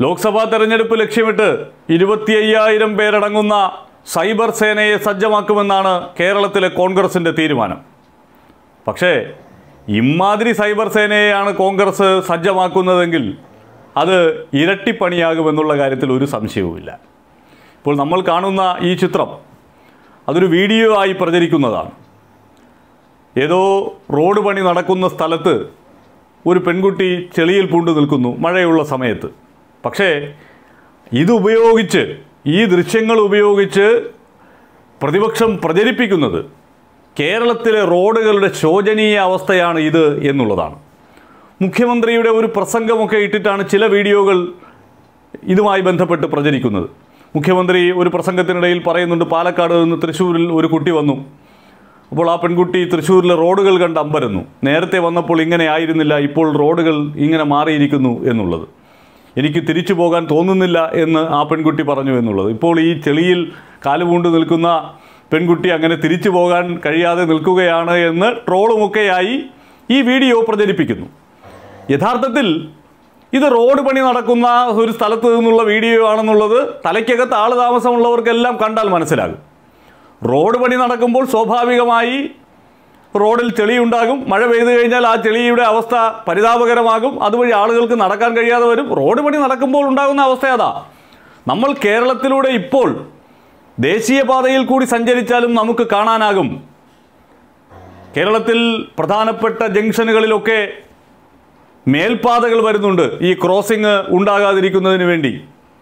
ലോക്സഭാ തെരഞ്ഞെടുപ്പ് ലക്ഷ്യമിട്ട് ഇരുപത്തി അയ്യായിരം പേരടങ്ങുന്ന സൈബർ സേനയെ സജ്ജമാക്കുമെന്നാണ് കേരളത്തിലെ കോൺഗ്രസിൻ്റെ തീരുമാനം പക്ഷേ ഇമാതിരി സൈബർ സേനയെയാണ് കോൺഗ്രസ് സജ്ജമാക്കുന്നതെങ്കിൽ അത് ഇരട്ടിപ്പണിയാകുമെന്നുള്ള കാര്യത്തിൽ ഒരു സംശയവുമില്ല ഇപ്പോൾ നമ്മൾ കാണുന്ന ഈ ചിത്രം അതൊരു വീഡിയോ ആയി പ്രചരിക്കുന്നതാണ് ഏതോ റോഡ് പണി നടക്കുന്ന സ്ഥലത്ത് ഒരു പെൺകുട്ടി ചെളിയിൽ പൂണ്ടു നിൽക്കുന്നു മഴയുള്ള സമയത്ത് പക്ഷേ ഇതുപയോഗിച്ച് ഈ ദൃശ്യങ്ങൾ ഉപയോഗിച്ച് പ്രതിപക്ഷം പ്രചരിപ്പിക്കുന്നത് കേരളത്തിലെ റോഡുകളുടെ ശോചനീയ അവസ്ഥയാണ് ഇത് എന്നുള്ളതാണ് മുഖ്യമന്ത്രിയുടെ ഒരു പ്രസംഗമൊക്കെ ഇട്ടിട്ടാണ് ചില വീഡിയോകൾ ഇതുമായി ബന്ധപ്പെട്ട് പ്രചരിക്കുന്നത് മുഖ്യമന്ത്രി ഒരു പ്രസംഗത്തിനിടയിൽ പറയുന്നുണ്ട് പാലക്കാട് നിന്ന് തൃശ്ശൂരിൽ ഒരു കുട്ടി വന്നു അപ്പോൾ ആ പെൺകുട്ടി തൃശ്ശൂരിലെ റോഡുകൾ കണ്ട് അമ്പരന്നു നേരത്തെ വന്നപ്പോൾ ഇങ്ങനെ ആയിരുന്നില്ല ഇപ്പോൾ റോഡുകൾ ഇങ്ങനെ മാറിയിരിക്കുന്നു എന്നുള്ളത് എനിക്ക് തിരിച്ചു പോകാൻ തോന്നുന്നില്ല എന്ന് ആ പെൺകുട്ടി പറഞ്ഞു എന്നുള്ളത് ഇപ്പോൾ ഈ ചെളിയിൽ കാലുപൂണ്ട് നിൽക്കുന്ന പെൺകുട്ടി അങ്ങനെ തിരിച്ചു പോകാൻ കഴിയാതെ നിൽക്കുകയാണ് എന്ന് ട്രോളുമൊക്കെയായി ഈ വീഡിയോ പ്രചരിപ്പിക്കുന്നു യഥാർത്ഥത്തിൽ ഇത് റോഡ് പണി നടക്കുന്ന ഒരു സ്ഥലത്ത് നിന്നുള്ള വീഡിയോ ആണെന്നുള്ളത് തലയ്ക്കകത്ത് ആൾ താമസമുള്ളവർക്കെല്ലാം കണ്ടാൽ മനസ്സിലാകും റോഡ് പണി നടക്കുമ്പോൾ സ്വാഭാവികമായി റോഡിൽ ചെളിയുണ്ടാകും മഴ പെയ്തു കഴിഞ്ഞാൽ ആ ചെളിയുടെ അവസ്ഥ പരിതാപകരമാകും അതുവഴി ആളുകൾക്ക് നടക്കാൻ കഴിയാതെ വരും റോഡ് പണി നടക്കുമ്പോൾ ഉണ്ടാകുന്ന അവസ്ഥ അതാ നമ്മൾ കേരളത്തിലൂടെ ഇപ്പോൾ ദേശീയപാതയിൽ കൂടി സഞ്ചരിച്ചാലും നമുക്ക് കാണാനാകും കേരളത്തിൽ പ്രധാനപ്പെട്ട ജംഗ്ഷനുകളിലൊക്കെ മേൽപ്പാതകൾ വരുന്നുണ്ട് ഈ ക്രോസിംഗ് ഉണ്ടാകാതിരിക്കുന്നതിന് വേണ്ടി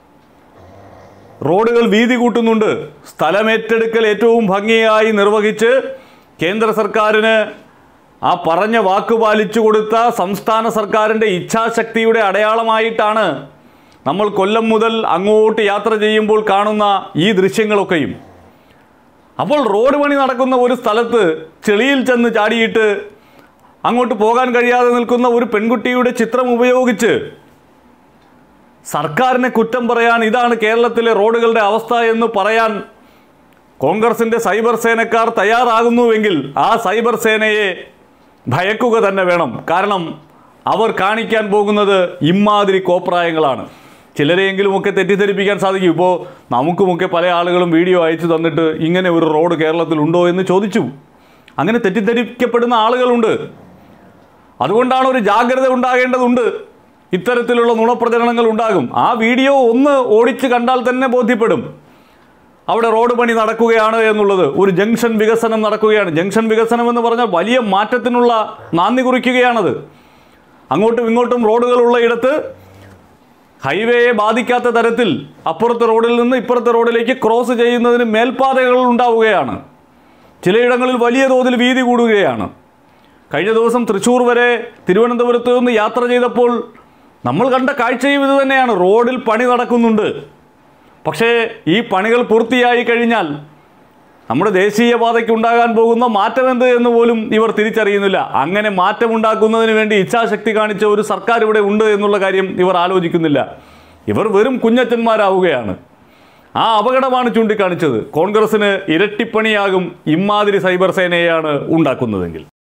റോഡുകൾ വീതി കൂട്ടുന്നുണ്ട് സ്ഥലമേറ്റെടുക്കൽ ഏറ്റവും ഭംഗിയായി നിർവഹിച്ച് കേന്ദ്ര സർക്കാരിന് ആ പറഞ്ഞ വാക്ക് പാലിച്ചു കൊടുത്ത സംസ്ഥാന സർക്കാരിൻ്റെ ഇച്ഛാശക്തിയുടെ അടയാളമായിട്ടാണ് നമ്മൾ കൊല്ലം മുതൽ അങ്ങോട്ട് യാത്ര ചെയ്യുമ്പോൾ കാണുന്ന ഈ ദൃശ്യങ്ങളൊക്കെയും അപ്പോൾ റോഡ് പണി നടക്കുന്ന ഒരു സ്ഥലത്ത് ചെളിയിൽ ചെന്ന് ചാടിയിട്ട് അങ്ങോട്ട് പോകാൻ കഴിയാതെ നിൽക്കുന്ന ഒരു പെൺകുട്ടിയുടെ ചിത്രം ഉപയോഗിച്ച് സർക്കാരിനെ കുറ്റം പറയാൻ ഇതാണ് കേരളത്തിലെ റോഡുകളുടെ അവസ്ഥ എന്ന് പറയാൻ കോൺഗ്രസിൻ്റെ സൈബർ സേനക്കാർ തയ്യാറാകുന്നുവെങ്കിൽ ആ സൈബർ സേനയെ ഭയക്കുക തന്നെ വേണം കാരണം അവർ കാണിക്കാൻ പോകുന്നത് ഇമ്മാതിരി കോപ്രായങ്ങളാണ് ചിലരെയെങ്കിലുമൊക്കെ തെറ്റിദ്ധരിപ്പിക്കാൻ സാധിക്കും ഇപ്പോൾ നമുക്കുമൊക്കെ പല ആളുകളും വീഡിയോ അയച്ചു തന്നിട്ട് ഇങ്ങനെ ഒരു റോഡ് കേരളത്തിലുണ്ടോ എന്ന് ചോദിച്ചു അങ്ങനെ തെറ്റിദ്ധരിക്കപ്പെടുന്ന ആളുകളുണ്ട് അതുകൊണ്ടാണ് ഒരു ജാഗ്രത ഉണ്ടാകേണ്ടതുണ്ട് ഇത്തരത്തിലുള്ള നുണപ്രചരണങ്ങൾ ഉണ്ടാകും ആ വീഡിയോ ഒന്ന് ഓടിച്ച് കണ്ടാൽ തന്നെ ബോധ്യപ്പെടും അവിടെ റോഡ് പണി നടക്കുകയാണ് എന്നുള്ളത് ഒരു ജംഗ്ഷൻ വികസനം നടക്കുകയാണ് ജംഗ്ഷൻ വികസനം എന്ന് പറഞ്ഞാൽ വലിയ മാറ്റത്തിനുള്ള നാന്ദി കുറിക്കുകയാണത് അങ്ങോട്ടും ഇങ്ങോട്ടും റോഡുകളുള്ള ഇടത്ത് ഹൈവേയെ ബാധിക്കാത്ത തരത്തിൽ അപ്പുറത്തെ റോഡിൽ നിന്ന് ഇപ്പുറത്തെ റോഡിലേക്ക് ക്രോസ് ചെയ്യുന്നതിന് മേൽപ്പാതകൾ ഉണ്ടാവുകയാണ് ചിലയിടങ്ങളിൽ വലിയ തോതിൽ വീതി കൂടുകയാണ് കഴിഞ്ഞ ദിവസം തൃശ്ശൂർ വരെ തിരുവനന്തപുരത്ത് നിന്ന് യാത്ര ചെയ്തപ്പോൾ നമ്മൾ കണ്ട കാഴ്ചയും ഇത് തന്നെയാണ് റോഡിൽ പണി നടക്കുന്നുണ്ട് പക്ഷേ ഈ പണികൾ പൂർത്തിയായി കഴിഞ്ഞാൽ നമ്മുടെ ദേശീയപാതയ്ക്ക് ഉണ്ടാകാൻ പോകുന്ന മാറ്റം എന്ത് എന്ന് പോലും ഇവർ തിരിച്ചറിയുന്നില്ല അങ്ങനെ മാറ്റമുണ്ടാക്കുന്നതിന് വേണ്ടി ഇച്ഛാശക്തി കാണിച്ച ഒരു സർക്കാർ ഇവിടെ ഉണ്ട് എന്നുള്ള കാര്യം ഇവർ ആലോചിക്കുന്നില്ല ഇവർ വെറും കുഞ്ഞച്ചന്മാരാവുകയാണ് ആ അപകടമാണ് ചൂണ്ടിക്കാണിച്ചത് കോൺഗ്രസിന് ഇരട്ടിപ്പണിയാകും ഇമാതിരി സൈബർ സേനയെയാണ് ഉണ്ടാക്കുന്നതെങ്കിൽ